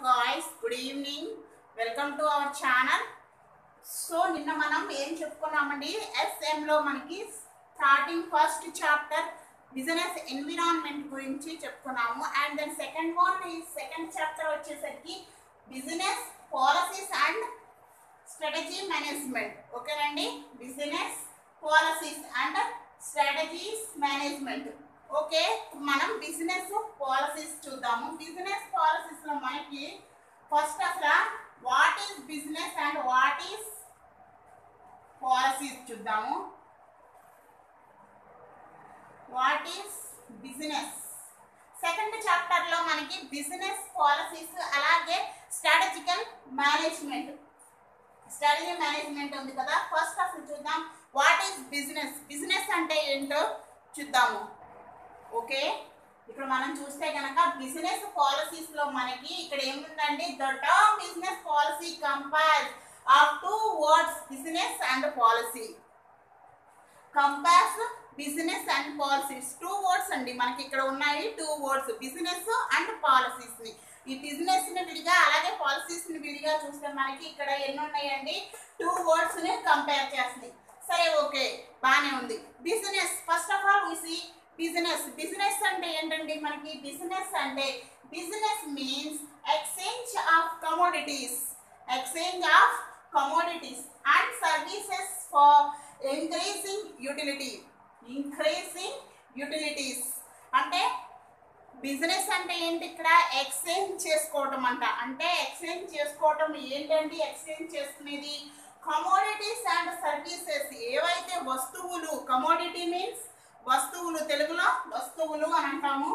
guys good evening welcome to our channel so నిన్న మనం ఏం చెప్పుకున్నామండి SM లో మనకి starting first chapter business environment గురించి చెప్పుకున్నాము అండ్ దెన్ సెకండ్ వన్ ఈ సెకండ్ చాప్టర్ వచ్చేసరికి business policies and strategy management ఓకేనండి business policies and strategies management okay మనం బిజినెస్ పాలసీస్ చూద్దాము బిజినెస్ పాలసీస్ లో మనకి ఫస్ట్ అసలు what is business and what is policies చూద్దాము what is business second chapter లో మనకి బిజినెస్ పాలసీస్ అలాగే స్ట్రాటజికల్ మేనేజ్మెంట్ స్ట్రాటజీ మేనేజ్మెంట్ ఉంది కదా ఫస్ట్ అసలు చూద్దాం వాట్ ఈస్ బిజినెస్ బిజినెస్ అంటే ఏంటో చూద్దాము ఓకే ఇక్కడ మనం చూస్తే కనుక బిజినెస్ పాలసీస్ లో మనకి ఇక్కడ ఏముందండి the term business policy comprises of two words business and policy compares business and policies two words అండి మనకి ఇక్కడ ఉన్నాయి two words business and policies ని ఈ బిజినెస్ ని విడిగా అలాగే పాలసీస్ ని విడిగా చూస్తే మనకి ఇక్కడ ఎన్ని ఉన్నాయండి టూ వర్డ్స్ ని కంపేర్ చేస్తుంది సరే ఓకే బానే ఉంది business first of all see business business అంటే ఏంటండి మనకి బిజినెస్ అంటే business means exchange of commodities exchange of commodities and services for increasing utility increasing utilities అంటే బిజినెస్ అంటే ఏంటి ఇక్కడ ఎక్స్చేంజ్ చేసుకోవటం అంట అంటే ఎక్స్చేంజ్ చేసుకోవటం ఏంటండి ఎక్స్చేంజ్ చేసుకునేది కమోడిటీస్ అండ్ సర్వీసెస్ ఏవైతే వస్తువులు కమోడిటీ మీన్స్ వస్తువులు తెలుగులో వస్తువులు అని అంటాము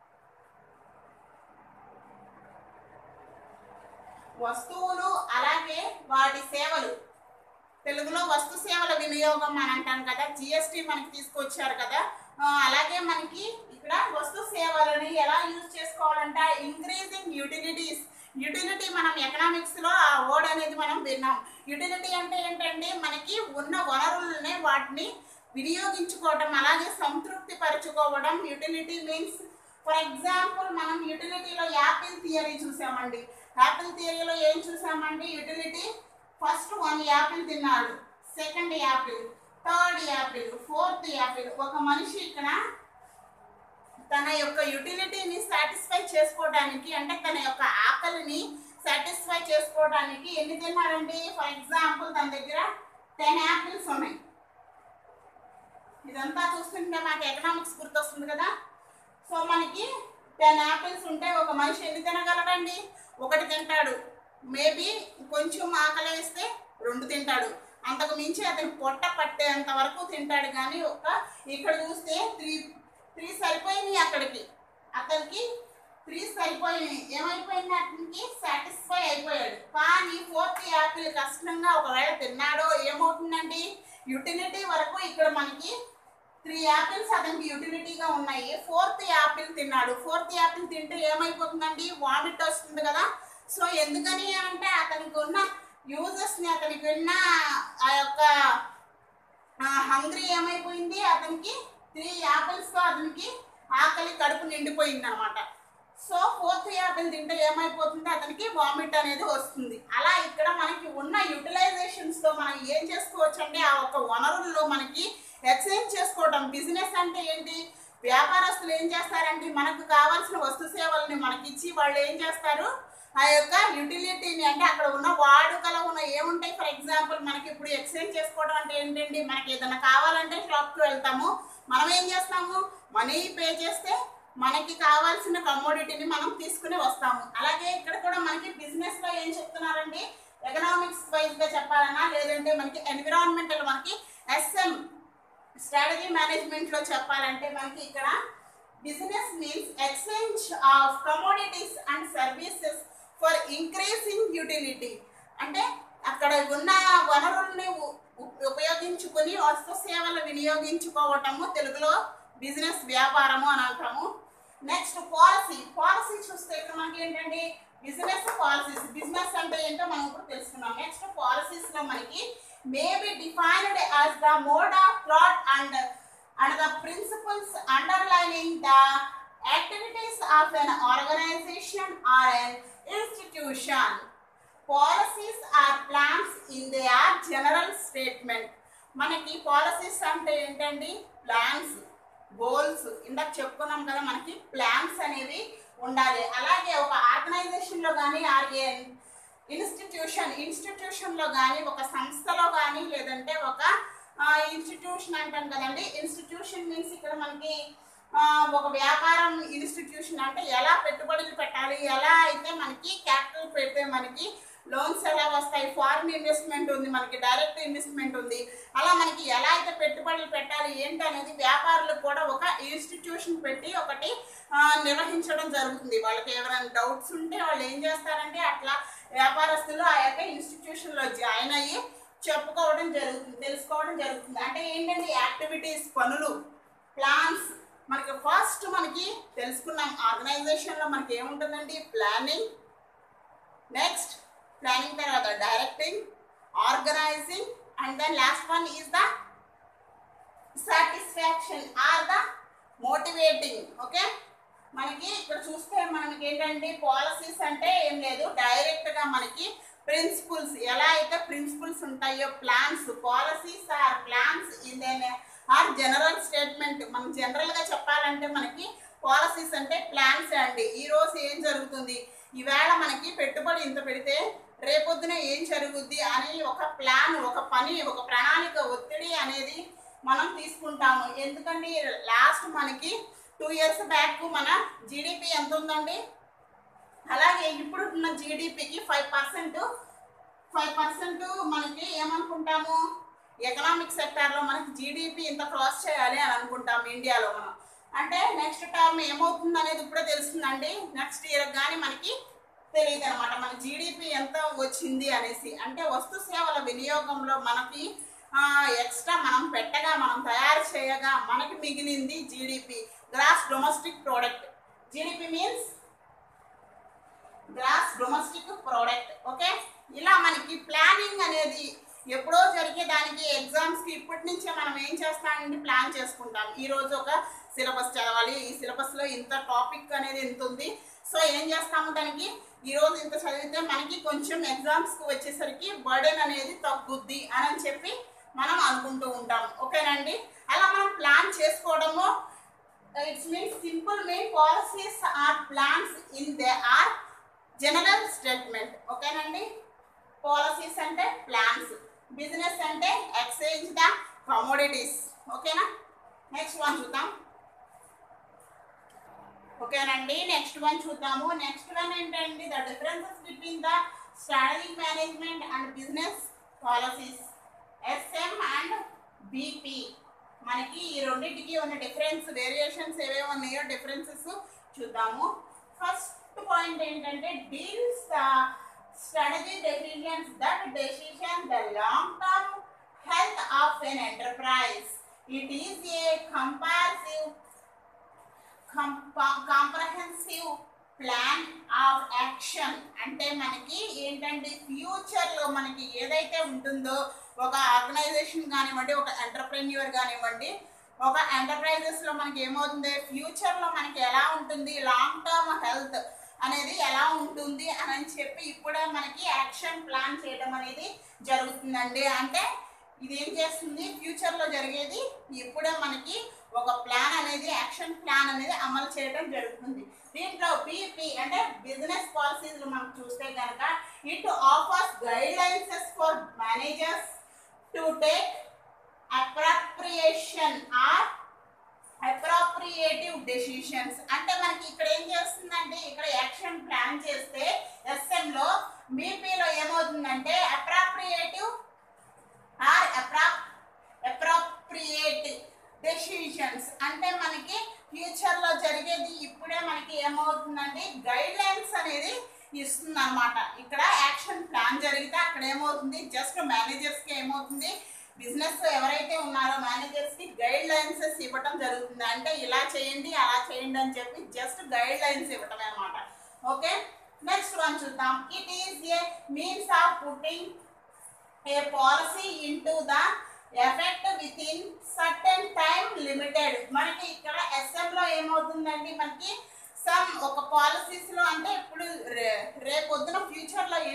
వస్తువులు అలాగే వాటి సేవలు తెలుగులో వస్తు సేవల వినియోగం అని అంటాం కదా జిఎస్టి మనకి తీసుకొచ్చారు కదా ఆ, అలాగే మనకి ఇక్కడ వస్తు సేవలని ఎలా యూజ్ చేసుకోవాలంటే ఇంక్రీజింగ్ యూటిలిటీస్ యూటిలిటీ మనం ఎకనామిక్స్ లో ఆ వర్డ్ అనేది మనం విన్నాం యూటిలిటీ అంటే ఏంటంటే మనకి ఉన్న వనరులనే వాటిని వినియోగించుకోవడం అలాగే సంతృప్తి పరచుకోవడం యూటిలిటీ మీన్స్ ఫర్ ఎగ్జాంపుల్ మనం యూటిలిటీలో యాపిల్ థియరీ చూసామండి యాపిల్ థియరీలో ఏం చూసామండి యూటిలిటీ ఫస్ట్ వన్ యాపిల్ తిన్నాడు second apple third apple fourth apple ఒక మనిషి ఇక్కడ తన యొక్క యూటిలిటీని సాటిస్ఫై చేసుకోవడానికి అంటే తన యొక్క ఆకలిని సాటిస్ఫై చేసుకోవడానికి ఎన్ని తిన్నాడండి ఫర్ ఎగ్జాంపుల్ తన దగ్గర టెన్ యాపిల్స్ ఉన్నాయి ఇదంతా చూస్తుంటే మాకు ఎకనామిక్స్ గుర్తొస్తుంది కదా సో మనకి టెన్ యాపిల్స్ ఉంటే ఒక మనిషి ఎన్ని తినగలడండి ఒకటి తింటాడు మేబీ కొంచెం ఆకలి వేస్తే రెండు తింటాడు అంతకు మించి అతను పొట్ట పట్టేంత వరకు తింటాడు కానీ ఒక ఇక్కడ చూస్తే త్రీ త్రీ సరిపోయినాయి అక్కడికి అతనికి త్రీ సరిపోయినాయి ఏమైపోయింది అతనికి సాటిస్ఫై అయిపోయాడు కానీ ఫోర్త్ యాపిల్ కష్టంగా ఒకవేళ తిన్నాడో ఏమవుతుందండి యూటిలిటీ వరకు ఇక్కడ మనకి త్రీ యాపిల్స్ అతనికి యూటిలిటీగా ఉన్నాయి ఫోర్త్ యాపిల్ తిన్నాడు ఫోర్త్ యాపిల్ తింటే ఏమైపోతుందండి వామిట్ వస్తుంది కదా సో ఎందుకని అంటే అతనికి ఉన్న యూజెస్ ని అతనికి ఉన్న ఆ యొక్క హంగ్రీ ఏమైపోయింది అతనికి త్రీ యాపిల్స్ తో అతనికి ఆకలి కడుపు నిండిపోయింది అనమాట సో ఫోర్త్ యాపిల్ తింటే ఏమైపోతుంది అతనికి వామిట్ అనేది వస్తుంది అలా ఇక్కడ మనకి ఉన్న యూటిలైజేషన్స్ తో మనం ఏం చేసుకోవచ్చు అంటే ఆ ఒక వనరుల్లో మనకి ఎక్స్చేంజ్ చేసుకోవడం బిజినెస్ అంటే ఏంటి వ్యాపారస్తులు ఏం చేస్తారంటే మనకు కావాల్సిన వస్తు సేవల్ని మనకి ఇచ్చి వాళ్ళు ఏం చేస్తారు ఆ యొక్క యూటిలిటీని అంటే అక్కడ ఉన్న వాడుకలో ఉన్న ఏముంటాయి ఫర్ ఎగ్జాంపుల్ మనకి ఇప్పుడు ఎక్స్చేంజ్ చేసుకోవడం అంటే ఏంటండి మనకి ఏదైనా కావాలంటే షాప్కి వెళ్తాము మనం ఏం చేస్తాము మనీ పే చేస్తే మనకి కావాల్సిన కమోడిటీని మనం తీసుకుని వస్తాము అలాగే ఇక్కడ కూడా మనకి బిజినెస్ లో ఏం చెప్తున్నారండి ఎకనామిక్స్ వైజ్ గా చెప్పాలన్నా లేదంటే మనకి ఎన్విరాన్మెంటల్ మనకి ఎస్ఎం స్ట్రాటజీ మేనేజ్మెంట్ లో చెప్పాలంటే మనకి ఇక్కడ business means exchange of commodities and services for increasing utility అంటే అక్కడ ఉన్న వనరుల్ని ఉ- ఉ- ఉపయోగించుకొని వస్తు సేవలు వినియోగించుకోవటము తెలుగులో బిజినెస్ వ్యాపారము అని అంటాము నెక్స్ట్ పాలసీ పాలసీ చూస్తే ఇక్కడ మనకి ఏంటండి బిజినెస్ పాలసీస్ బిజినెస్ అంటే ఏంటో మనం ఇప్పుడు తెలుసుకున్నాం నెక్స్ట్ పాలసీస్ లో మనకి may be defined as the mode of thought and and the principles underlining the activities of an organization or an institution policies are plans in they are general statement మనకి policies అంటే ఏంటండి plans goals ఇందాక చెప్పుకున్నాం కదా మనకి plans అనేవి ఉండాలి అలాగే ఒక ఆర్గనైజేషన్లో కానీ ఆర్ ఏ ఇన్స్టిట్యూషన్ ఇన్స్టిట్యూషన్లో కానీ ఒక సంస్థలో కానీ లేదంటే ఒక ఇన్స్టిట్యూషన్ అంటాం కదండి ఇన్స్టిట్యూషన్ మీన్స్ ఇక్కడ మనకి ఆ, ఒక వ్యాపారం ఇన్స్టిట్యూషన్ అంటే ఎలా పెట్టుబడులు పెట్టాలి ఎలా అయితే మనకి క్యాపిటల్ పెడితే మనకి లోన్స్ ఎలా వస్తాయి ఫారిన్ ఇన్వెస్ట్మెంట్ ఉంది మనకి డైరెక్ట్ ఇన్వెస్ట్మెంట్ ఉంది అలా మనకి ఎలా అయితే పెట్టుబడులు పెట్టాలి ఏంటి అనేది వ్యాపారులకు కూడా ఒక ఇన్స్టిట్యూషన్ పెట్టి ఒకటి ఆ, నిర్వహించడం జరుగుతుంది వాళ్ళకి ఎవరైనా డౌట్స్ ఉంటే వాళ్ళు ఏం చేస్తారంటే అట్లా వ్యాపారస్తులు ఆ యొక్క ఇన్స్టిట్యూషన్లో జాయిన్ అయ్యి చెప్పుకోవడం జరుగుతుంది తెలుసుకోవడం జరుగుతుంది అంటే ఏంటంటే యాక్టివిటీస్ పనులు ప్లాన్స్ మనకి ఫస్ట్ మనకి తెలుసుకున్నాం ఆర్గనైజేషన్లో మనకి ఏముంటుందండి ప్లానింగ్ నెక్స్ట్ ప్లానింగ్ తర్వాత directing organizing and then last one is the satisfaction or the motivating okay మనకి ఇక్కడ చూస్తే మనకి ఏంటంటే పాలసీస్ అంటే ఏం లేదు డైరెక్ట్గా మనకి ప్రిన్సిపల్స్ ఎలా అయితే ప్రిన్సిపల్స్ ఉంటాయో plans policies are plans in are general statement మనం జనరల్గా చెప్పాలంటే మనకి పాలసీస్ అంటే ప్లాన్స్ అండి ఈ రోజు ఏం జరుగుతుంది ఈవేళ మనకి పెట్టుబడి ఇంత పెడితే రేపొద్దున ఏం జరుగుద్ది అని ఒక ప్లాన్ ఒక పని ఒక ప్రణాళిక ఒత్తిడి అనేది మనం తీసుకుంటాము ఎందుకండి లాస్ట్ మనకి టూ ఇయర్స్ బ్యాక్ మన జీడిపి ఎంత ఉందండి అలాగే ఇప్పుడు ఉన్న జీడిపికి ఫైవ్ పర్సెంట్ ఫైవ్ పర్సెంట్ మనకి ఏమనుకుంటాము ఎకనామిక్ సెక్టార్లో మనకి జీడిపి ఇంత క్రాస్ చేయాలి అని అనుకుంటాం ఇండియాలో మనం అంటే నెక్స్ట్ టర్మ్ ఏమవుతుంది అనేది ఇప్పుడే తెలుస్తుందండి నెక్స్ట్ ఇయర్ కానీ మనకి తెలియదు అనమాట మన జీడిపి ఎంత వచ్చింది అనేసి అంటే వస్తు సేవల వినియోగంలో మనకి ఎక్స్ట్రా మనం పెట్టగా మనం తయారు చేయగా మనకి మిగిలింది GDP gross domestic product GDP means gross domestic product okay ఇలా మనకి ప్లానింగ్ అనేది ఎప్పుడో జరిగే దానికి ఎగ్జామ్స్కి ఇప్పటి నుంచే మనం ఏం చేస్తామంటే ప్లాన్ చేసుకుంటాం ఈ రోజు ఒక సిలబస్ చదవాలి ఈ సిలబస్లో ఇంత టాపిక్ అనేది ఇంత ఉంది సో ఏం చేస్తాము దానికి ఈ రోజు ఇంత చదివితే మనకి కొంచెం ఎగ్జామ్స్కి వచ్చేసరికి బర్డెన్ అనేది తగ్గుద్ది అని చెప్పి మనం అనుకుంటూ ఉంటాం ఓకేనండి అలా మనం ప్లాన్ చేసుకోవడము it's means simple mean policies are plans in they are general statement ఓకేనండి పాలసీస్ అంటే ప్లాన్స్ బిజినెస్ అంటే ఎక్స్చేంజ్ ద కమోడిటీస్ ఓకేనా నెక్స్ట్ వన్ చూద్దాం ఓకేనండి నెక్స్ట్ వన్ చూద్దాము నెక్స్ట్ వన్ ఏంటండి the differences between the strategic management and business policies SM and BP మనకి ఈ రెండింటికి ఉన్న డిఫరెన్స్ వేరియేషన్స్ ఏవేవి ఉన్నాయో డిఫరెన్సెస్ చూద్దాము ఫస్ట్ పాయింట్ ఏంటంటే deals the strategy decisions that decision the long term health of an enterprise it is a comparative comprehensive plan of action అంటే మనకి ఏంటంటే ఫ్యూచర్లో మనకి ఏదైతే ఉంటుందో ఒక ఆర్గనైజేషన్ కానివ్వండి ఒక ఎంటర్ప్రెన్యూర్ కానివ్వండి ఒక ఎంటర్ప్రైజెస్లో మనకి ఏమవుతుంది ఫ్యూచర్లో మనకి ఎలా ఉంటుంది లాంగ్ టర్మ్ హెల్త్ అనేది ఎలా ఉంటుంది అని చెప్పి ఇప్పుడే మనకి యాక్షన్ ప్లాన్ చేయడం అనేది జరుగుతుందండి అంటే ఇది ఏం చేస్తుంది ఫ్యూచర్లో జరిగేది ఇప్పుడే మనకి ఒక ప్లాన్ అనేది యాక్షన్ ప్లాన్ అనేది అమలు చేయడం జరుగుతుంది దీంట్లో బీపీ అంటే బిజినెస్ పాలసీస్ మనం చూస్తే కనుక it offers guidelines for managers to take appropriation or appropriative decisions అంటే మనకి ఇక్కడ ఏం చేస్తుందంటే ఇక్కడ యాక్షన్ ప్లాన్ చేస్తే ఎస్ఎం లో బీపీలో ఏమవుతుందంటే appropriative or appro appropriate decisions అంటే మనకి ఫ్యూచర్లో జరిగేది ఇప్పుడే మనకి ఏమవుతుందంటే గైడ్ లైన్స్ అనేది ఇస్తుంది అనమాట ఇక్కడ యాక్షన్ ప్లాన్ జరిగితే అక్కడ ఏమవుతుంది జస్ట్ మేనేజర్స్కి ఏమవుతుంది బిజినెస్ ఎవరైతే ఉన్నారో మేనేజర్స్కి గైడ్ లైన్సెస్ ఇవ్వటం జరుగుతుంది అంటే ఇలా చేయండి అలా చేయండి అని చెప్పి జస్ట్ గైడ్ లైన్స్ ఇవ్వటం అనమాట ఓకే నెక్స్ట్ వన్ చూద్దాం it is a means of putting a policy into the effect within certain time limited మనకి ఇక్కడ ఎస్ఎం లో ఏమవుతుందండి మనకి సమ్ ఒక పాలసీస్ లో అంటే ఇప్పుడు రే- రేపు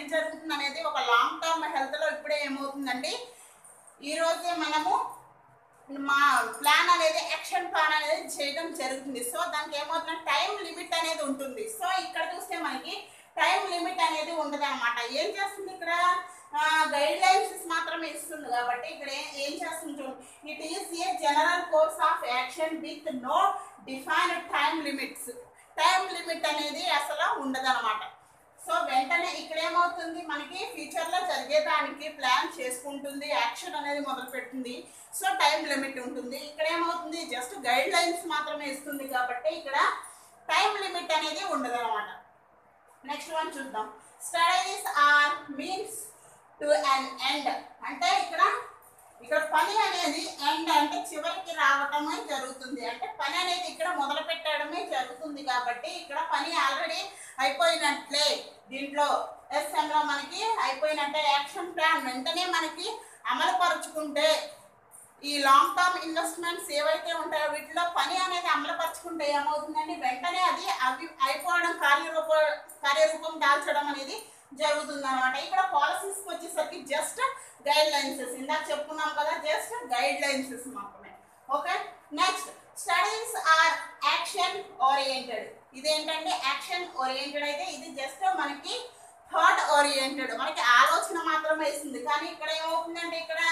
ఏం జరుగుతుంది అనేది ఒక లాంగ్ టర్మ్ హెల్త్లో ఇప్పుడే ఏమవుతుందండి ఈ రోజే మనము మా ప్లాన్ అనేది యాక్షన్ ప్లాన్ అనేది చేయడం జరుగుతుంది సో దానికి ఏమవుతుంది టైం లిమిట్ అనేది ఉంటుంది సో ఇక్కడ చూస్తే మనకి టైం లిమిట్ అనేది ఉండదు అనమాట ఏం చేస్తుంది ఇక్కడ గైడ్ లైన్స్ మాత్రమే ఇస్తుంది కాబట్టి ఇక్కడ ఏ- ఏం చేస్తుంది చూడండి it is a general course of action with no defined time limits time limit అనేది అసలు ఉండదన్నమాట సో వెంటనే ఇక్కడ ఏమవుతుంది మనకి ఫ్యూచర్లో జరిగేదానికి ప్లాన్ చేసుకుంటుంది యాక్షన్ అనేది మొదలు పెడుతుంది సో టైం లిమిట్ ఉంటుంది ఇక్కడ ఏమవుతుంది జస్ట్ గైడ్ లైన్స్ మాత్రమే ఇస్తుంది కాబట్టి ఇక్కడ టైం లిమిట్ అనేది ఉండదు అనమాట నెక్స్ట్ వన్ చూద్దాం studies are means to an end అంటే ఇక్కడ ఇక్కడ పని అనేది ఎండ్ అంటే చివరికి రావటమే జరుగుతుంది అంటే పని అనేది ఇక్కడ మొదలు పెట్టడమే జరుగుతుంది కాబట్టి ఇక్కడ పని ఆల్రెడీ అయిపోయినట్లే దీంట్లో SM లో మనకి అయిపోయినట్టే యాక్షన్ ప్లాన్ వెంటనే మనకి అమలు పరుచుకుంటే ఈ లాంగ్ టర్మ్ ఇన్వెస్ట్మెంట్స్ ఏవైతే ఉంటాయో వీటిలో పని అనేది అమలుపరుచుకుంటే ఏమవుతుందండి వెంటనే అది అవి అయిపోవడం కార్యరూప కార్యరూపం దాల్చడం అనేది జరుగుతుంది అనమాట ఇక్కడ పాలసీస్కి వచ్చేసరికి జస్ట్ గైడ్ లైన్సెస్ ఇందాక చెప్పుకున్నాం కదా జస్ట్ గైడ్ లైన్సెస్ మాత్రమే okay next studies are action oriented ఇదేంటంటే యాక్షన్ ఓరియంటెడ్ అయితే ఇది జస్ట్ మనకి థాట్ ఓరియంటెడ్ మనకి ఆలోచన మాత్రమే ఇస్తుంది కానీ ఇక్కడ ఏమవుతుందంటే ఇక్కడ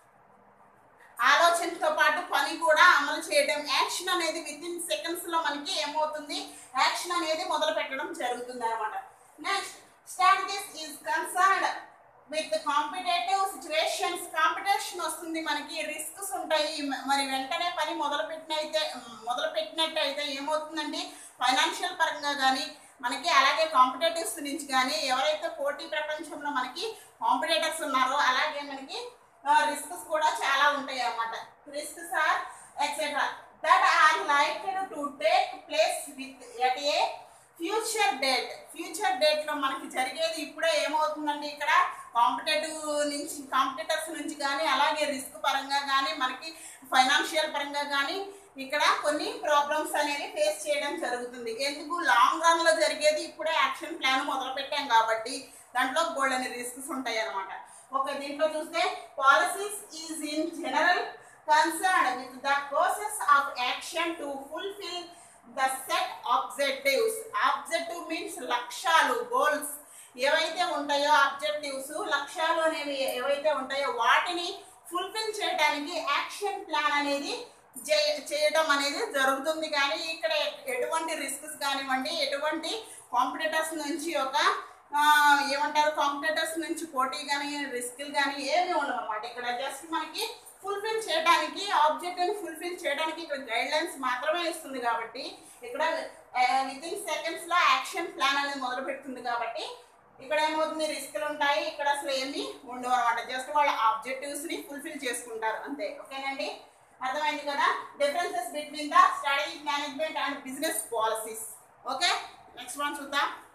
ఆలోచనతో పాటు పని కూడా అమలు చేయడం యాక్షన్ అనేది విత్ ఇన్ సెకండ్స్ లో మనకి ఏమవుతుంది యాక్షన్ అనేది మొదలు పెట్టడం జరుగుతుంది అనమాట next strategies is concerned with competitive situations competition వస్తుంది మనకి రిస్క్స్ ఉంటాయి మ- మరి వెంటనే పని మొదలు పెట్టినైతే మొదలు పెట్టినట్టయితే ఏమవుతుందండి ఫైనాన్షియల్ పరంగా కానీ మనకి అలాగే కాంపిటేటివ్స్ నుంచి కానీ ఎవరైతే పోటీ ప్రపంచంలో మనకి కాంపిటేటర్స్ ఉన్నారో అలాగే మనకి రిస్క్స్ కూడా చాలా ఉంటాయి అన్నమాట risks are etcetera that are liked to take place with at a future date future date లో మనకి జరిగేది ఇప్పుడే ఏమవుతుందండి ఇక్కడ కాంపిటేటివ్ నుంచి కాంపిటేటర్స్ నుంచి కానీ అలాగే రిస్క్ పరంగా కానీ మనకి ఫైనాన్షియల్ పరంగా కానీ ఇక్కడ కొన్ని ప్రాబ్లమ్స్ అనేవి ఫేస్ చేయడం జరుగుతుంది ఎందుకు లాంగ్ రన్ లో జరిగేది ఇప్పుడే యాక్షన్ ప్లాన్ మొదలు పెట్టాం కాబట్టి దాంట్లో గోల్డెన్ రిస్క్స్ ఉంటాయి అన్నమాట ఓకే దీంట్లో చూస్తే policies is in general concern with the process of action to fulfil the set objectives objective means లక్ష్యాలు గోల్స్ ఏవైతే ఉంటాయో ఆబ్జెక్టివ్స్ లక్ష్యాలు అనేవి ఏవైతే ఉంటాయో వాటిని ఫుల్ఫిల్ చేయడానికి యాక్షన్ ప్లాన్ అనేది చే- చేయడం అనేది జరుగుతుంది కానీ ఇక్కడ ఎటువంటి రిస్క్స్ కానివ్వండి ఎటువంటి కాంపిటేటర్స్ నుంచి ఒక ఆ, ఏమంటారు కాంపిటేటర్స్ నుంచి పోటీ కానీ రిస్క్లు కానీ ఏమి ఉండవు అన్నమాట ఇక్కడ జస్ట్ మనకి ఫుల్ఫిల్ చేయడానికి ఆబ్జెక్ట్ని ఫుల్ఫిల్ చేయడానికి ఇక్కడ గైడ్ లైన్స్ మాత్రమే ఇస్తుంది కాబట్టి ఇక్కడ విత్ ఇన్ సెకండ్స్ లో యాక్షన్ ప్లాన్ అనేది మొదలు పెడుతుంది కాబట్టి ఇక్కడ ఏమవుతుంది రిస్క్లు ఉంటాయి ఇక్కడ అసలు ఏమీ ఉండవు అనమాట జస్ట్ వాళ్ళ ఆబ్జెక్టివ్స్ ని ఫుల్ఫిల్ చేసుకుంటారు అంతే ఓకేనండి అర్థమైంది కదా differences between the strategic management and business policies okay next one చూద్దాం